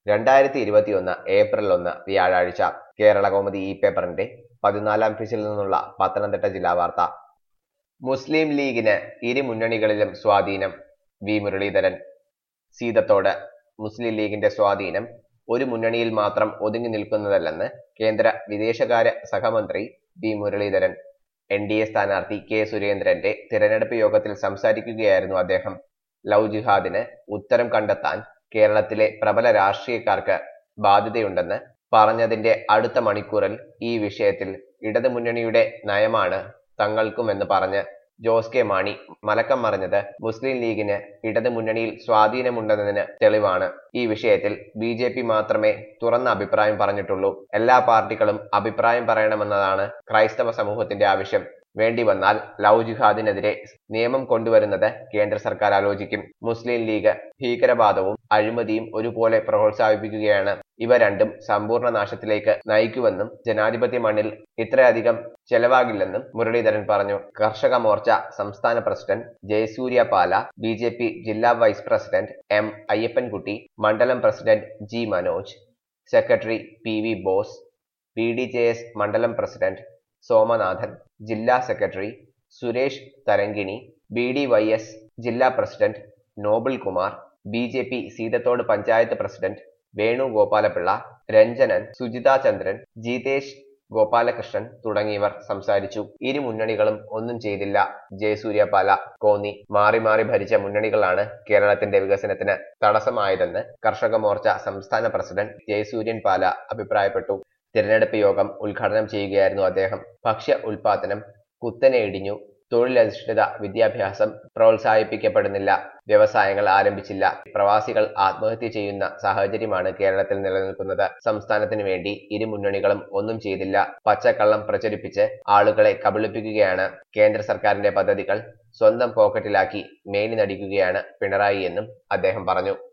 രണ്ടായിരത്തി ഇരുപത്തിയൊന്ന് ഏപ്രിൽ ഒന്ന് വ്യാഴാഴ്ച കേരള കൗമുദി ഈ പേപ്പറിന്റെ പതിനാലാം പേജിൽ നിന്നുള്ള പത്തനംതിട്ട ജില്ലാ വാർത്ത മുസ്ലിം ലീഗിന് ഇരു മുന്നണികളിലും സ്വാധീനം വി മുരളീധരൻ സീതത്തോട് മുസ്ലിം ലീഗിന്റെ സ്വാധീനം ഒരു മുന്നണിയിൽ മാത്രം ഒതുങ്ങി നിൽക്കുന്നതല്ലെന്ന് കേന്ദ്ര വിദേശകാര്യ സഹമന്ത്രി V Muraleedharan N D A സ്ഥാനാർത്ഥി കെ സുരേന്ദ്രന്റെ തിരഞ്ഞെടുപ്പ് യോഗത്തിൽ സംസാരിക്കുകയായിരുന്നു അദ്ദേഹം ലവ് ജിഹാദിന് ഉത്തരം കണ്ടെത്താൻ കേരളത്തിലെ പ്രബല രാഷ്ട്രീയക്കാർക്ക് ബാധ്യതയുണ്ടെന്ന് പറഞ്ഞതിന്റെ അടുത്ത മണിക്കൂറിൽ ഈ വിഷയത്തിൽ ഇടതു മുന്നണിയുടെ നയമാണ് തങ്ങൾക്കുമെന്ന് പറഞ്ഞ് ജോസ് കെ മാണി മലക്കം മറിഞ്ഞത് മുസ്ലിം ലീഗിന് ഇടതു മുന്നണിയിൽ സ്വാധീനമുണ്ടെന്നതിന് തെളിവാണ് ഈ വിഷയത്തിൽ ബി ജെ പി മാത്രമേ തുറന്ന അഭിപ്രായം പറഞ്ഞിട്ടുള്ളൂ എല്ലാ പാർട്ടികളും അഭിപ്രായം പറയണമെന്നതാണ് ക്രൈസ്തവ സമൂഹത്തിന്റെ ആവശ്യം വേണ്ടി വന്നാൽ ലവ് ജിഹാദിനെതിരെ നിയമം കൊണ്ടുവരുന്നത് കേന്ദ്ര സർക്കാർ ആലോചിക്കും മുസ്ലിം ലീഗ് ഭീകരവാദവും അഴിമതിയും ഒരുപോലെ പ്രോത്സാഹിപ്പിക്കുകയാണ് ഇവ രണ്ടും സമ്പൂർണ്ണ നാശത്തിലേക്ക് നയിക്കുമെന്നും ജനാധിപത്യ മണ്ണിൽ ഇത്രയധികം ചെലവാകില്ലെന്നും മുരളീധരൻ പറഞ്ഞു കർഷക മോർച്ച സംസ്ഥാന president Jayasurya Pala B J P ജില്ലാ വൈസ് പ്രസിഡന്റ് എം അയ്യപ്പൻകുട്ടി മണ്ഡലം president G Manoj secretary P V Bose P D J S മണ്ഡലം പ്രസിഡന്റ് സോമനാഥൻ ജില്ലാ secretary Suresh Tharangini B D Y S ജില്ലാ president Noble Kumar B J P Seethathodu panchayat president Venu Gopalapillai Ranjanan Sujitha Chandran Jeethesh Gopalakrishnan തുടങ്ങിയവർ സംസാരിച്ചു ഇരു മുന്നണികളും ഒന്നും ചെയ്തില്ല ജയസൂര്യപാല കോന്നി മാറി മാറി ഭരിച്ച മുന്നണികളാണ് കേരളത്തിന്റെ വികസനത്തിന് തടസ്സമായതെന്ന് കർഷക മോർച്ച സംസ്ഥാന പ്രസിഡന്റ് ജയസൂര്യൻ പാല അഭിപ്രായപ്പെട്ടു തിരഞ്ഞെടുപ്പ് യോഗം ഉദ്ഘാടനം ചെയ്യുകയായിരുന്നു അദ്ദേഹം ഭക്ഷ്യ ഉൽപാദനം കുത്തനെ ഇടിഞ്ഞു തൊഴിലധിഷ്ഠിത വിദ്യാഭ്യാസം പ്രോത്സാഹിപ്പിക്കപ്പെടുന്നില്ല വ്യവസായങ്ങൾ ആരംഭിച്ചില്ല പ്രവാസികൾ ആത്മഹത്യ ചെയ്യുന്ന സാഹചര്യമാണ് കേരളത്തിൽ നിലനിൽക്കുന്നത് സംസ്ഥാനത്തിന് വേണ്ടി ഇരു മുന്നണികളും ഒന്നും ചെയ്തില്ല പച്ചക്കള്ളം പ്രചരിപ്പിച്ച് ആളുകളെ കബളിപ്പിക്കുകയാണ് കേന്ദ്ര സർക്കാരിന്റെ പദ്ധതികൾ സ്വന്തം പോക്കറ്റിലാക്കി മേനി നടിക്കുകയാണ് പിണറായി എന്നും അദ്ദേഹം പറഞ്ഞു